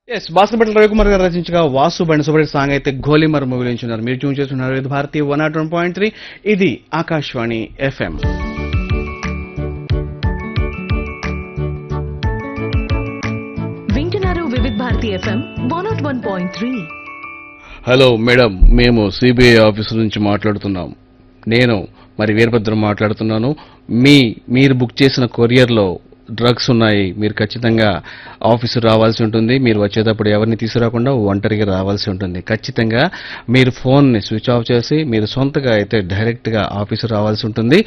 yes basketball Ravikumar గారు రచించగా వాసు బండి సుబ్రెడ్ song అయితే గోలిమర్ మూవీ నుంచి ఉన్నారు మీరు ట్యూన్ చేస్తున్నారు ఇది Bharati one naught one point three ఇది ఆకాశవాణి ఎఫ్ఎం వింటున్నారు Vividh Bharati FM one naught one point three hello madam మేము సిబిఐ ఆఫీస్ నుంచి మాట్లాడుతున్నాం నేను మరి వీరభద్రం మాట్లాడుతున్నాను మీ మీరు బుక్ చేసిన కొరియర్లో డ్రగ్స్ ఉన్నాయి మీరు ఖచ్చితంగా ఆఫీసు రావాల్సి ఉంటుంది మీరు వచ్చేటప్పుడు ఎవరిని తీసుకురాకుండా ఒంటరిగా రావాల్సి ఉంటుంది ఖచ్చితంగా మీరు ఫోన్ని స్విచ్ ఆఫ్ చేసి మీరు సొంతగా అయితే డైరెక్ట్గా ఆఫీసు రావాల్సి ఉంటుంది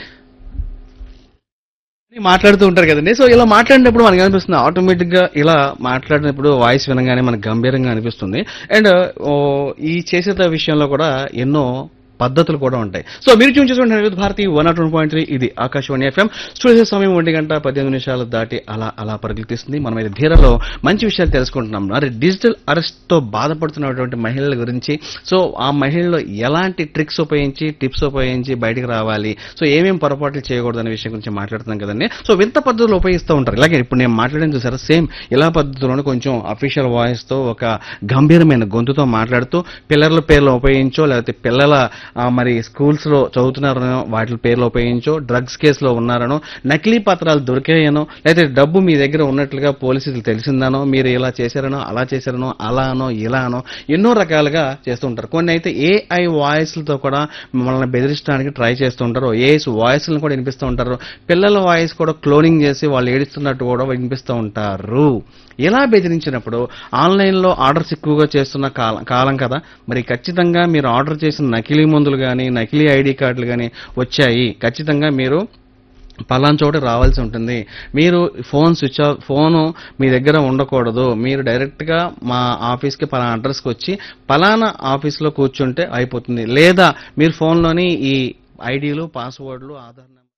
అని మాట్లాడుతూ ఉంటారు కదండి సో ఇలా మాట్లాడినప్పుడు మనకి అనిపిస్తుంది ఆటోమేటిక్ గా ఇలా మాట్లాడినప్పుడు వాయిస్ వినగానే మనకు గంభీరంగా అనిపిస్తుంది అండ్ ఈ చేసేట విషయంలో కూడా ఎన్నో పద్ధతులు కూడా ఉంటాయి సో మీరు చూసి చూసుకుంటే Bharati one naught one point three ఇది ఆకాశవాణి ఎఫ్ఎం స్టూడియో సమయం ఒంటి గంట పద్దెనిమిది నిమిషాలు దాటి అలా అలా పరిగెత్తిస్తుంది మనం అయితే ధీరలో మంచి విషయాలు తెలుసుకుంటున్నాం మరి డిజిటల్ అరెస్ట్ తో బాధపడుతున్నటువంటి మహిళల గురించి సో ఆ మహిళలు ఎలాంటి ట్రిక్స్ ఉపయోగించి టిప్స్ ఉపయోగించి బయటికి రావాలి సో ఏమేం పొరపాట్లు చేయకూడదు అనే విషయం గురించి మాట్లాడుతున్నాం కదండి సో వింత పద్ధతులు ఉపయోగిస్తూ ఉంటారు ఇలాగే ఇప్పుడు నేను మాట్లాడిన చూసారా సేమ్ ఇలా పద్ధతిలోనే కొంచెం అఫీషియల్ వాయిస్ తో ఒక గంభీరమైన గొంతుతో మాట్లాడుతూ పిల్లల పేర్లు ఉపయోగించో లేకపోతే పిల్లల ఆ, మరి స్కూల్స్ లో చదువుతున్నారనో వాటి పేర్లు ఉపయోగించో డ్రగ్స్ కేసులో ఉన్నారనో నకిలీ పత్రాలు దొరికాయనో లేకపోతే డబ్బు మీ దగ్గర ఉన్నట్లుగా పోలీసులు తెలిసిందనో మీరు ఇలా చేశారనో అలా చేశారనో అలానో ఇలానో ఎన్నో రకాలుగా చేస్తూ ఉంటారు కొన్ని అయితే ఏఐ వాయిస్లతో కూడా మిమ్మల్ని బెదిరించడానికి ట్రై చేస్తూ ఉంటారు ఏఐస్ వాయిస్లను కూడా వినిపిస్తూ ఉంటారు పిల్లల వాయిస్ కూడా క్లోనింగ్ చేసి వాళ్ళు ఏడుస్తున్నట్టు కూడా వినిపిస్తూ ఉంటారు ఇలా బెదిరించినప్పుడు ఆన్లైన్లో ఆర్డర్స్ ఎక్కువగా చేస్తున్న కాలం కాలం కదా మరి ఖచ్చితంగా మీరు ఆర్డర్ చేసిన నకిలీ మందులు కానీ నకిలీ ఐడి కార్డులు కానీ వచ్చాయి ఖచ్చితంగా మీరు పలానా చోట రావాల్సి ఉంటుంది మీరు ఫోన్ స్విచ్ ఆఫ్ ఫోను మీ దగ్గర ఉండకూడదు మీరు డైరెక్ట్గా మా ఆఫీస్కి పలానా అడ్రస్కి వచ్చి పలానా ఆఫీస్లో కూర్చుంటే అయిపోతుంది లేదా మీరు ఫోన్లోని ఈ ఐడీలు పాస్వర్డ్లు ఆధార్ నెంబర్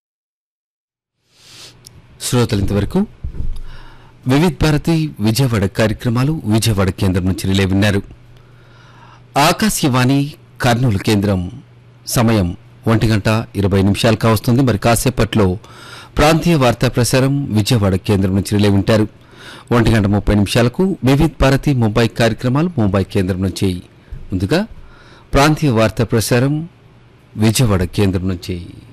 శ్రోతలు ఇంతవరకు వివిధ్ భారతి విజయవాడ కార్యక్రమాలు విజయవాడ కేంద్రం నుంచి రిలే విన్నారు ఆకాశవాణి కర్నూలు కేంద్రం సమయం ఒంటి గంట ఇరవై నిమిషాలు కావస్తుంది మరి కాసేపట్లో ప్రాంతీయ వార్తా ప్రసారం విజయవాడ కేంద్రం నుంచి రిలే వింటారు ఒంటి గంట ముప్పై నిమిషాలకు వివిధ్ భారతి ముంబై కార్యక్రమాలు ముంబై కేంద్రం నుంచి ముందుగా ప్రాంతీయ వార్తా ప్రసారం విజయవాడ కేంద్రం నుంచి